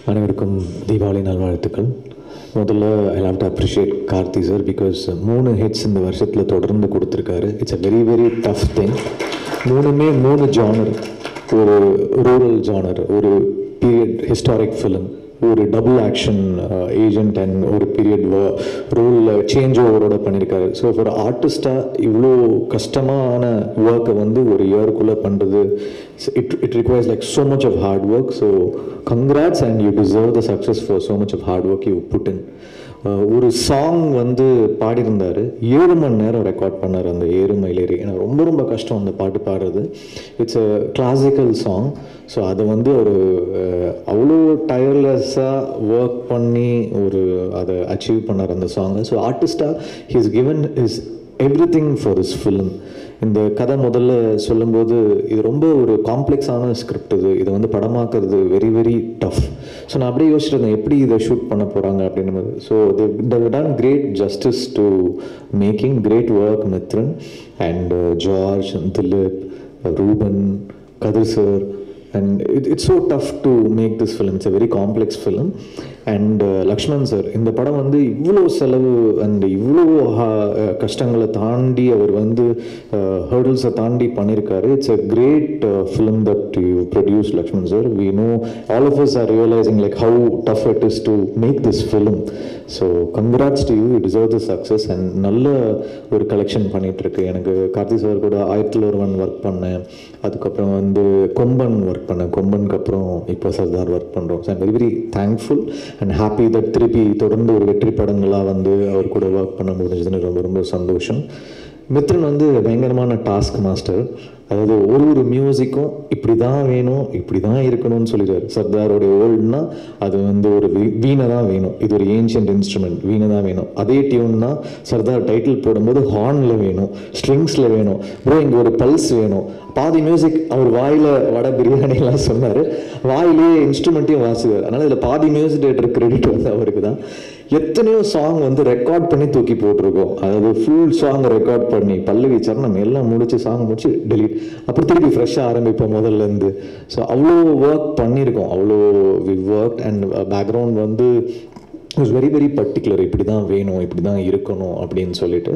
அனைவருக்கும் தீபாவளி நல்வாழ்த்துக்கள் முதல்ல I love to appreciate Karthi sir because மூணு ஹிட்ஸ் இந்த வருஷத்தில் தொடர்ந்து கொடுத்துருக்காரு it's a very very tough thing மூணுமே மூணு ஜானர் ஒரு ரூரல் ஜானர் ஒரு பீரியட் ஹிஸ்டாரிக் ஃபிலிம் ஒரு டபுள் ஆக்ஷன் ஏஜென்ட் அண்ட் ஒரு பீரியட் ரோலில் சேஞ்ச் ஓவரோட பண்ணியிருக்காரு ஸோ ஒரு ஆர்டிஸ்டாக இவ்வளோ கஷ்டமான ஒர்க்கை வந்து ஒரு இயருக்குள்ளே பண்ணுறது it it requires like so much of hard work so congrats and you deserve the success for so much of hard work you put in ஒரு சாங் வந்து பாடியிருந்தார் ஏழு மணி நேரம் ரெக்கார்ட் பண்ணார் அந்த ஏறுமயிலேறி எனக்கு ரொம்ப ரொம்ப கஷ்டம் அந்த பாட்டு பாடுறது it's a classical song so அதை வந்து ஒரு அவ்வளோ டயர்லெஸ்ஸாக ஒர்க் பண்ணி ஒரு அதை அச்சீவ் பண்ணார் அந்த சாங்கை ஸோ ஆர்டிஸ்டாக he's given his everything for his film இந்த கதை முதல்ல சொல்லும்போது இது ரொம்ப ஒரு காம்ப்ளெக்ஸான ஸ்கிரிப்ட் இது இதை வந்து படமாக்குறது வெரி வெரி டஃப் ஸோ நான் அப்படியே யோசிச்சிருந்தேன் எப்படி இதை ஷூட் பண்ண போகிறாங்க அப்படின்னு so they done great justice to making great work Mithran and George Dileep Ruben Kathir sir and it it's so tough to make this film it's a very complex film and Lakshman sir இந்த படம் வந்து இவ்வளோ செலவு அண்ட் இவ்வளோ கஷ்டங்களை தாண்டி அவர் வந்து ஹர்டில்ஸை தாண்டி பண்ணியிருக்காரு it's a great film that you produce Lakshman sir we know all of us are realising like how tough it is to make this film so congrats to you you deserve the success and நல்ல ஒரு collection பண்ணிகிட்ருக்கு எனக்கு Karthi sir கூட ஆயிரத்தில் ஒருவன் work பண்ணேன் அதுக்கப்புறம் வந்து கொம்பன் ஒர்க் பண்ணேன் கொம்பனுக்கு அப்புறம் இப்போ சர்தார் ஒர்க் பண்ணுறோம் so I'm very very thankful and happy that திருப்பி தொடர்ந்து ஒரு வெற்றி படங்களாக வந்து அவர் கூட ஒர்க் பண்ண முடிஞ்சதுன்னு ரொம்ப ரொம்ப சந்தோஷம் மித்ரன் வந்து பயங்கரமான டாஸ்க் மாஸ்டர் அதாவது ஒரு ஒரு மியூசிக்கும் இப்படி தான் வேணும் இப்படி தான் இருக்கணும்னு சொல்லிடுறாரு சர்தாரோடைய ஓல்டுனா அது வந்து ஒரு வீணை தான் வேணும் இது ஒரு ஏன்ஷியன்ட் இன்ஸ்ட்ருமெண்ட் வீணை தான் வேணும் அதே டியூன்னா சர்தார் டைட்டில் போடும்போது ஹார்னில் வேணும் ஸ்ட்ரிங்ஸில் வேணும் ப்ரோ இங்கே ஒரு பல்ஸ் வேணும் பாதி மியூசிக் அவர் வாயில் வட பிரியாணிலாம் சொன்னார் வாயிலேயே இன்ஸ்ட்ருமெண்ட்டையும் வாசுவார் அதனால் இதில் பாதி மியூசிக் டேரக்டர் கிரெடிட் வந்து அவருக்கு தான் எத்தனையோ சாங் வந்து ரெக்கார்ட் பண்ணி தூக்கி போட்டிருக்கோம் அதாவது ஃபுல் சாங் ரெக்கார்ட் பண்ணி பல்லவி சரணம் எல்லாம் முடிச்சு சாங் முடிச்சு டெலிட் அப்புறம் திருப்பி ஃப்ரெஷ்ஷாக ஆரம்பிப்போம் முதல்ல இருந்து ஸோ அவ்வளோ ஒர்க் பண்ணியிருக்கோம் அவ்வளோ வி ஒர்க் அண்ட் பேக்ரவுண்ட் வந்து இஸ் வெரி வெரி பர்டிகுலர் இப்படி தான் வேணும் இப்படி தான் இருக்கணும் அப்படின்னு சொல்லிட்டு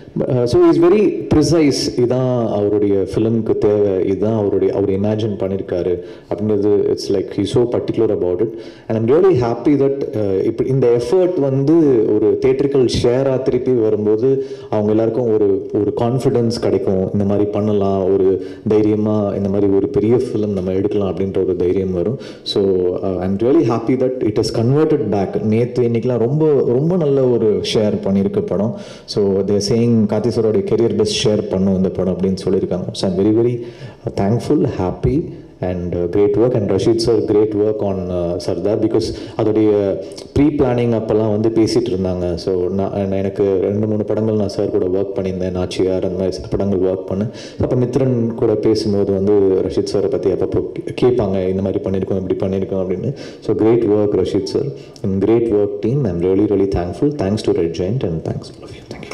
ஸோ இஸ் வெரி ப்ரிசைஸ் இதுதான் அவருடைய ஃபிலிம்க்கு தேவை இதுதான் அவருடைய அவர் இமேஜின் பண்ணியிருக்காரு அப்படின்றது it's like he so particular about it and I'm really happy that இப்படி இந்த எஃபர்ட் வந்து ஒரு தேட்ரிக்கல் ஷேராக திருப்பி வரும்போது அவங்க எல்லாருக்கும் ஒரு ஒரு கான்ஃபிடென்ஸ் கிடைக்கும் இந்த மாதிரி பண்ணலாம் ஒரு தைரியமாக இந்த மாதிரி ஒரு பெரிய ஃபிலிம் நம்ம எடுக்கலாம் அப்படின்ற ஒரு தைரியம் வரும் so I'm really happy that it is converted back நேற்று இன்னைக்கெலாம் ரொம்ப ரொம்ப நல்ல ஒரு ஷேர் பண்ணியிருக்க படம் ஸோ தே சேயிங் கார்த்திசரோடைய கெரியர் பெஸ்ட் ஷேர் பண்ணும் இந்த படம் அப்படின்னு சொல்லியிருக்காங்க so I'm very very thankful happy and great work and Rasheed sir great work on Sardar because அதோடைய ப்ரீ பிளானிங் அப்போல்லாம் வந்து பேசிகிட்டு இருந்தாங்க ஸோ நான் எனக்கு ரெண்டு மூணு படங்கள் நான் சார் கூட ஒர்க் பண்ணியிருந்தேன் நாச்சியார் அந்த மாதிரி சில படங்கள் ஒர்க் பண்ணேன் அப்போ மித்ரன் கூட பேசும்போது வந்து ரஷீத் சாரை பற்றி அப்பப்போ கேட்பாங்க இந்த மாதிரி பண்ணியிருக்கோம் இப்படி பண்ணியிருக்கோம் அப்படின்னு so great work Rasheed sir and great work team I'm really really thankful thanks to Red Giant and thanks all of you thank you